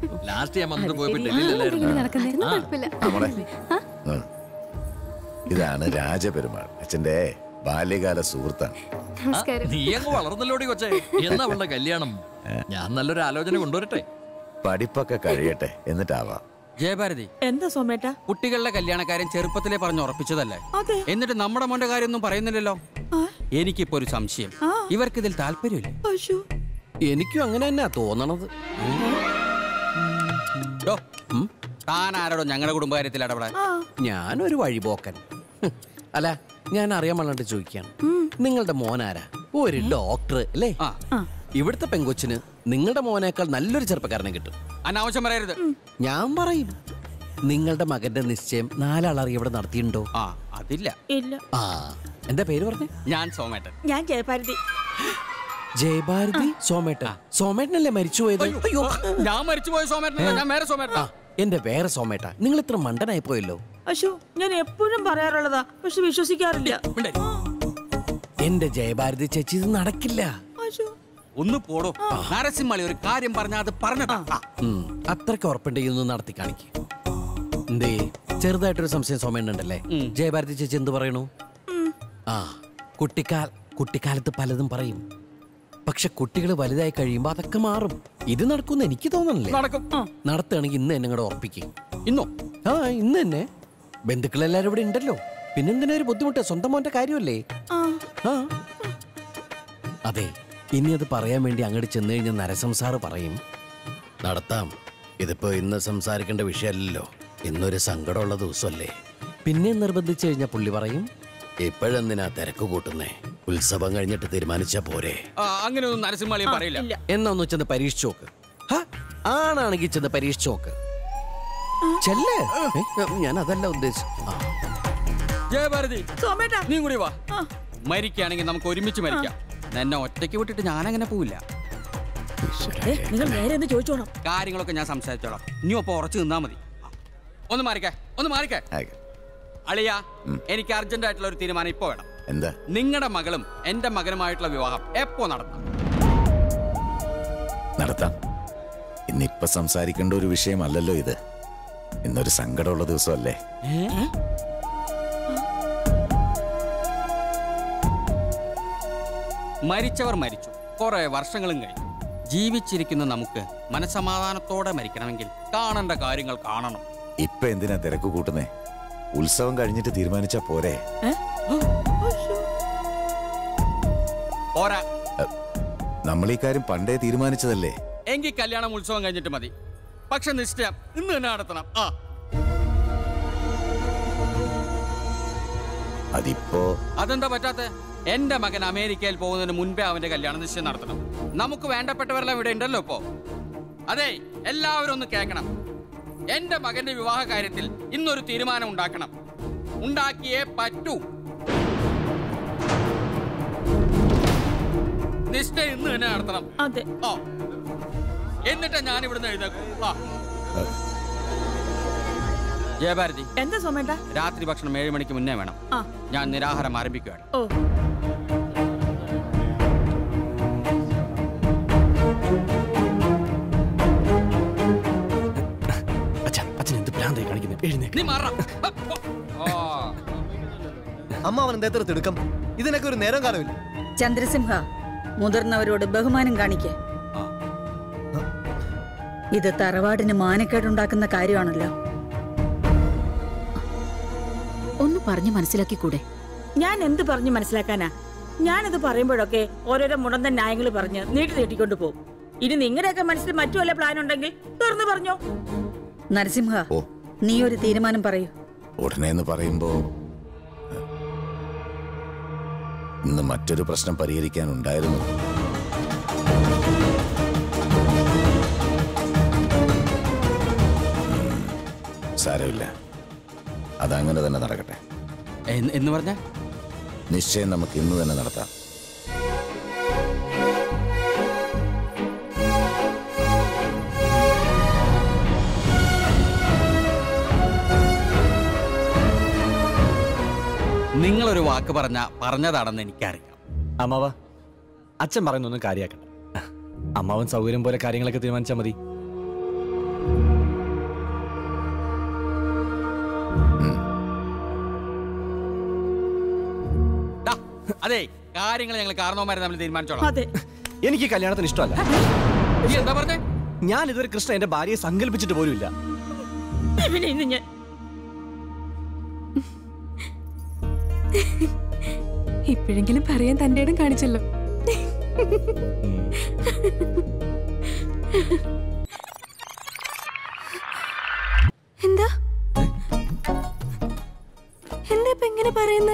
Last ഞാൻ വന്നിട്ട് പോയപ്പോ ഡൽഹിയിലല്ലായിരുന്നു നടക്കുന്നേ കുഴപ്പമില്ല നമ്മളെ ഉം. ഇതാണ് രാജപെരുമാൾ അച്ഛന്റെ ബാല്യകാല സുഹൃത്താണ് നമസ്കാരം നീ അങ്ങ് വളർന്നല്ലോടി കൊച്ചേ എന്നാ അവളുടെ കല്യാണം ഞാൻ നല്ലൊരു ആലോചന കൊണ്ടുവരട്ടെ പഠിപ്പൊക്കെ കഴിയട്ടെ എന്നിട്ടാവാം ജയഭാരതി എന്താ സോമേട്ട കുട്ടികളുടെ കല്യാണക്കാരൻ ചെറുപ്പത്തിലെ പറഞ്ഞ് ഉറപ്പിച്ചതല്ലേ അതെ എന്നിട്ട് നമ്മുടെ മോന്റെ കാര്യമൊന്നും പറയുന്നില്ലല്ലോ എനിക്കിപ്പോ ഒരു സംശയം ഇവർക്ക് ഇതിൽ താല്പര്യമില്ല അയ്യോ എനിക്കും അങ്ങനെ തന്നെയാ തോന്നണത് ഡോ, ഉം, താൻ ആരോടോ ഞങ്ങളുടെ കുടുംബകാര്യത്തിൽ ഇടപെടാൻ ഞാനൊരു വഴിപോക്കൻ ഹും. അല്ല ഞാൻ അറിയാൻ വേണ്ടിട്ട് ചോദിക്കാണ് നിങ്ങളുടെ മോനാരാ ഒരു ഡോക്ടർ അല്ലേ ആ ഇവിടുത്തെ പെങ്കൊച്ചിന് നിങ്ങളുടെ മോനേക്കാൾ നല്ലൊരു ചെറുപ്പക്കാരനെ കിട്ടും അനാവശ്യം പറയരുത് ഞാൻ പറയും നിങ്ങളുടെ മകന്റെ നിശ്ചയം നാലാളറി ഇവിടെ നടത്തിയിട്ടുണ്ടോ ആ അതില്ല ഇല്ല ആ എന്താ പേര് പറഞ്ഞേ ഞാൻ സോമേട്ടൻ ഞാൻ ജയഭാരതി ജയഭാരതി സോമേട്ട സോമേട്ടനല്ലേ മരിച്ചുപോയത് അയ്യോ ഞാൻ മരിച്ചുപോയ സോമേട്ടൻ ഞാൻ വേറെ സോമേട്ടൻ ആ എന്റെ വേറെ സോമേട്ട നിങ്ങൾ ഇത്ര മണ്ടനായി പോയല്ലോ അശോ ഞാൻ എപ്പോഴും പറയാറുള്ളതാ പക്ഷെ വിശ്വസിക്കാറില്ല എന്റെ ജയഭാരതി ചേച്ചി ഇത് നടക്കില്ല അശോ ഒന്ന് പോടോ നരസിംഹളി ഒരു കാര്യം പറഞ്ഞാൽ അത് പറഞ്ഞതാ ആ, ഉം, അത്രയ്ക്ക് ഉറപ്പുണ്ടെങ്കിൽ ഒന്ന് നടത്തി കാണിക്ക് എന്തേ ചെറുതായിട്ടൊരു സംശയം സോമേണ്ണുണ്ടല്ലേ ജയഭാരതി ചേച്ചി എന്ത് പറയണു ആ കുട്ടിക്കാൽ കുട്ടിക്കാലത്ത് പലതും പറയും പക്ഷെ കുട്ടികൾ വലുതായി കഴിയുമ്പോ അതൊക്കെ മാറും ഇത് നടക്കുമെന്ന് എനിക്ക് തോന്നണില്ലേ നടക്കും നടത്തുകയാണെങ്കിൽ ഇന്ന് എന്നെ കൂടെ ഉറപ്പിക്കും ഇന്നോ ആ ഇന്ന് തന്നെ ബന്ധുക്കളെല്ലാരും ഇവിടെ ഉണ്ടല്ലോ പിന്നെന്തിനാ ഒരു ബുദ്ധിമുട്ട് സ്വന്തം മോന്റെ കാര്യമല്ലേ ആ അതെ ഇനി അത് പറയാൻ വേണ്ടി അങ്ങോട്ട് ചെന്ന് കഴിഞ്ഞാൽ നരസംസാറ് പറയും നടത്താം ഇതിപ്പോ ഇന്ന് സംസാരിക്കേണ്ട വിഷയമല്ലല്ലോ ഇന്നൊരു സങ്കടമുള്ള ദിവസമല്ലേ പിന്നെ നിർബന്ധിച്ചു കഴിഞ്ഞാൽ പുള്ളി പറയും ഇപ്പോഴെന്തിനാ തിരക്ക് കൂട്ടുന്നേ ഉത്സവം കഴിഞ്ഞിട്ട് തീരുമാനിച്ചാ പോരെ ആ, അങ്ങനെയൊന്നും നരസിംഹളി പറയില്ല എന്നാ ഒന്ന് ചെന്ന് പരീക്ഷിച്ചു നോക്ക് ഹ, ആണാണെങ്കിൽ ചെന്ന് പരീക്ഷിച്ചു നോക്ക് ചെല്ലേ ഞാൻ അതല്ല ഉദ്ദേശിച്ചു ആ ജയഭാരതി സോമേട്ട നീ കൂടി വാ മരിക്കുകയാണെങ്കിൽ നമുക്ക് ഒരുമിച്ച് മരിക്കാം എന്നെ ഒറ്റയ്ക്ക് വിട്ടിട്ട് ഞാൻ അങ്ങനെ പോവില്ല ഏ, നിങ്ങൾ നേരെ ഒന്ന് ചോദിച്ചോണം കാര്യങ്ങളൊക്കെ ഞാൻ സംസാരിച്ചോളാം നീ ഒപ്പം ഉറച്ചു നിന്നാ മതി ആ. ഒന്ന് മാറിക്കേ ഒന്ന് മാറിക്കേ ആയിക്കോ. അളിയ എനിക്ക് അർജന്റ് ആയിട്ടുള്ള ഒരു തീരുമാനം ഇപ്പൊ വേണം എന്താ നിങ്ങളുടെ മകളും എന്റെ മകനുമായിട്ടുള്ള വിവാഹം എപ്പോ നടത്താം നടത്താം ഇന്നിപ്പൊ സംസാരിക്കേണ്ട ഒരു വിഷയമല്ലല്ലോ ഇത് ഇന്നൊരു സങ്കടമുള്ള ദിവസമല്ലേ മരിച്ചവർ മരിച്ചു കുറെ വർഷങ്ങളും കഴിഞ്ഞു ജീവിച്ചിരിക്കുന്ന നമുക്ക് മനസമാധാനത്തോടെ മരിക്കണമെങ്കിൽ കാണേണ്ട കാര്യങ്ങൾ കാണണം ഇപ്പൊ എന്തിനാ തിരക്ക് കൂട്ടുന്നേ ഉത്സവം കഴിഞ്ഞിട്ട് തീരുമാനിച്ചാ പോരെ പോരാ നമ്മൾ ഈ കാര്യം പണ്ടേ തീരുമാനിച്ചതല്ലേ എങ്കിൽ കല്യാണം ഉത്സവം കഴിഞ്ഞിട്ട് മതി പക്ഷെ നിശ്ചയം ഇന്ന് തന്നെ നടത്തണം ആ അതിപ്പോ അതെന്താ പറ്റാത്ത എന്റെ മകൻ അമേരിക്കയിൽ പോകുന്നതിന് മുൻപേ അവന്റെ കല്യാണ നിശ്ചയം നടത്തണം നമുക്ക് വേണ്ടപ്പെട്ടവരെല്ലാം ഇവിടെ ഉണ്ടല്ലോ ഇപ്പോ അതെ എല്ലാവരും ഒന്ന് കേൾക്കണം എന്റെ മകന്റെ വിവാഹ കാര്യത്തിൽ ഇന്നൊരു തീരുമാനം ഉണ്ടാക്കണം ഉണ്ടാക്കിയേ പറ്റൂ നിശ്ചയം ഇന്ന് തന്നെ നടത്തണം അതെ ഓ എന്നിട്ട് ഞാൻ ഇവിടുന്ന് എഴുന്നേക്കും ആ ജയഭാരതി എന്താ സോമേട്ട രാത്രി ഭക്ഷണം ഏഴ് മണിക്ക് മുന്നേ വേണം ആ ഞാൻ നിരാഹാരം ആരംഭിക്കുകയാണ് ഓ അച്ഛൻ അച്ഛൻ എന്ത് ഭ്രാന്തായി കാണിക്കുന്നത് എഴുന്നേക്ക് നീ മാറാം അമ്മ അവൻ എന്താ എത്ര തിടുക്കം ഇതിനൊക്കെ ഒരു നേരം കാലമില്ല ചന്ദ്രസിംഹ മുതിർന്നവരോട് ബഹുമാനം കാണിക്കേ ഇത് തറവാടിന് മാനക്കേടുണ്ടാക്കുന്ന കാര്യമാണല്ലോ ഒന്ന് പറഞ്ഞു മനസ്സിലാക്കിക്കൂടെ ഞാൻ എന്ത് പറഞ്ഞു മനസ്സിലാക്കാനാ ഞാനത് പറയുമ്പോഴൊക്കെ ഓരോരോ മുടന്തൻ ന്യായങ്ങൾ പറഞ്ഞ് നീട്ടി നീട്ടിക്കൊണ്ട് പോകും ഇനി നിങ്ങളുടെയൊക്കെ മനസ്സിൽ മറ്റു വല്ല പ്ലാൻ ഉണ്ടെങ്കിൽ തുറന്നു പറഞ്ഞോ നരസിംഹ ഓ നീ ഒരു തീരുമാനം പറയൂ ഉടനെ എന്ന് പറയുമ്പോ ഇന്ന് മറ്റൊരു പ്രശ്നം പരിഹരിക്കാനുണ്ടായിരുന്നു ഉം, സാരമില്ല അതങ്ങനെ തന്നെ നടക്കട്ടെ എന്ന് പറഞ്ഞ നിശ്ചയം നമുക്ക് ഇന്ന് തന്നെ നടത്താം നിങ്ങളൊരു വാക്ക് പറഞ്ഞ പറഞ്ഞതാണെന്ന് എനിക്കറിയാം അമ്മാവ അച്ഛൻ പറയുന്നൊന്നും കാര്യാക്കണ്ട അമ്മാവൻ സൗകര്യം പോലെ കാര്യങ്ങളൊക്കെ തീരുമാനിച്ചാൽ മതി അതെ കാര്യങ്ങൾ ഞങ്ങൾ കാരണവന്മാരെ തമ്മിൽ തീരുമാനിച്ചോളാം അതെ എനിക്ക് ഈ കല്യാണത്തിന് ഇഷ്ടമല്ല നീ എന്താ പറഞ്ഞേ ഞാൻ ഇതുവരെ കൃഷ്ണ എന്റെ ഭാര്യയെ സങ്കല്പിച്ചിട്ട് പോലുമില്ല ഇവനെ ഇന്ന് ഞാൻ ഇപ്പോഴെങ്കിലും പറയാൻ തന്റെ ഇടം കാണിച്ചല്ലോ എന്താ എന്താ ഇപ്പൊ എങ്ങനെ പറയുന്നേ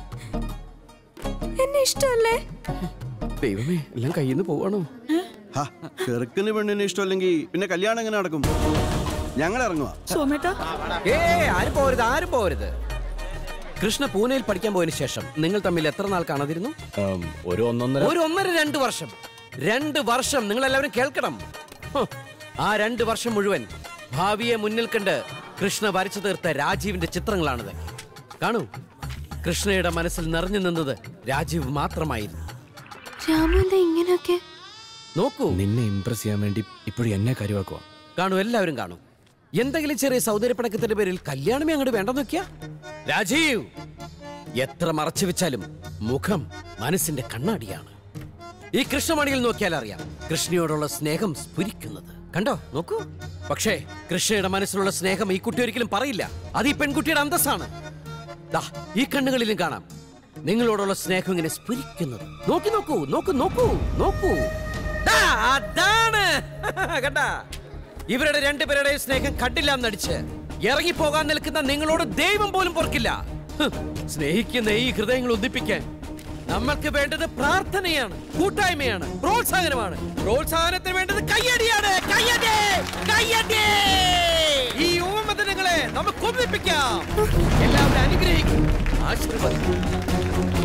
എന്നെ ഇഷ്ടമല്ലേ ദൈവമേ എല്ലാം കയ്യിൽ നിന്ന് പോവാണോ ചെറുക്കന് പെണ്ണിന് ഇഷ്ടമല്ലെങ്കിൽ പിന്നെ കല്യാണം എങ്ങനെ നടക്കും ഞങ്ങൾ ഇറങ്ങുക സോമേട്ടാ ഏ ആരും പോരുത് ആരും പോരുത് കൃഷ്ണ പൂനെയിൽ പഠിക്കാൻ പോയതിനു ശേഷം നിങ്ങൾ തമ്മിൽ എത്ര നാൾ കാണാതിരുന്നു ഒരു ഒന്നൊന്നര ഒരു ഒന്നര രണ്ട് വർഷം രണ്ട് വർഷം നിങ്ങൾ എല്ലാവരും കേൾക്കണം ഹ്. ആ രണ്ട് വർഷം മുഴുവൻ ഭാവിയെ മുന്നിൽ കണ്ട് കൃഷ്ണ വരച്ചു തീർത്ത രാജീവിന്റെ ചിത്രങ്ങളാണിത് കാണൂ കൃഷ്ണയുടെ മനസ്സിൽ നിറഞ്ഞു നിന്നത് രാജീവ് മാത്രമായിരുന്നു രാമു എന്താ ഇങ്ങനെയൊക്കെ നോക്കൂ നിന്നെ ഇംപ്രസ് ചെയ്യാൻ വേണ്ടി ഇപ്പോഴും എന്നെ കരുവാക്കുക കാണൂ എല്ലാവരും കാണൂ എന്തെങ്കിലും ചെറിയ സൗന്ദര്യപ്പണക്കത്തിന്റെ പേരിൽ കല്യാണമേ അങ്ങോട്ട് വേണ്ടെന്ന് വെക്കാ രാജീവ് എത്ര മറച്ചു വെച്ചാലും മുഖം മനസ്സിന്റെ കണ്ണാടിയാണ് ഈ കൃഷ്ണമണിയിൽ നോക്കിയാൽ അറിയാം കൃഷ്ണയോടുള്ള സ്നേഹം സ്ഫുരിക്കുന്നത് കണ്ടോ നോക്കൂ പക്ഷേ കൃഷ്ണയുടെ മനസ്സിലുള്ള സ്നേഹം ഈ കുട്ടി ഒരിക്കലും പറയില്ല അത് ഈ പെൺകുട്ടിയുടെ അന്തസ്സാണ് ദാ ഈ കണ്ണുകളിലും കാണാം നിങ്ങളോടുള്ള സ്നേഹം ഇങ്ങനെ സ്ഫുരിക്കുന്നത് നോക്കി നോക്കൂ നോക്കൂ നോക്കൂ നോക്കൂ ദാ, അതാണ് കണ്ടാ ഇവരുടെ രണ്ടുപേരുടെയും സ്നേഹം കണ്ടില്ല എന്നടിച്ച് ഇറങ്ങിപ്പോകാൻ നിൽക്കുന്ന നിങ്ങളോട് ദൈവം പോലും പൊറക്കില്ല ഹ്, സ്നേഹിക്കുന്ന ഈ ഹൃദയങ്ങൾ ഒന്നിപ്പിക്കാൻ നമ്മൾക്ക് വേണ്ടത് പ്രാർത്ഥനയാണ് കൂട്ടായ്മയാണ് പ്രോത്സാഹനമാണ് പ്രോത്സാഹനത്തിന് വേണ്ടത് കയ്യടിയാണ് കയ്യടി കയ്യടി ഈ യുവമതനങ്ങളെ നമുക്ക് ഒന്നിപ്പിക്കാം എല്ലാവരും അനുഗ്രഹിക്കും ആശീർവദിക്കും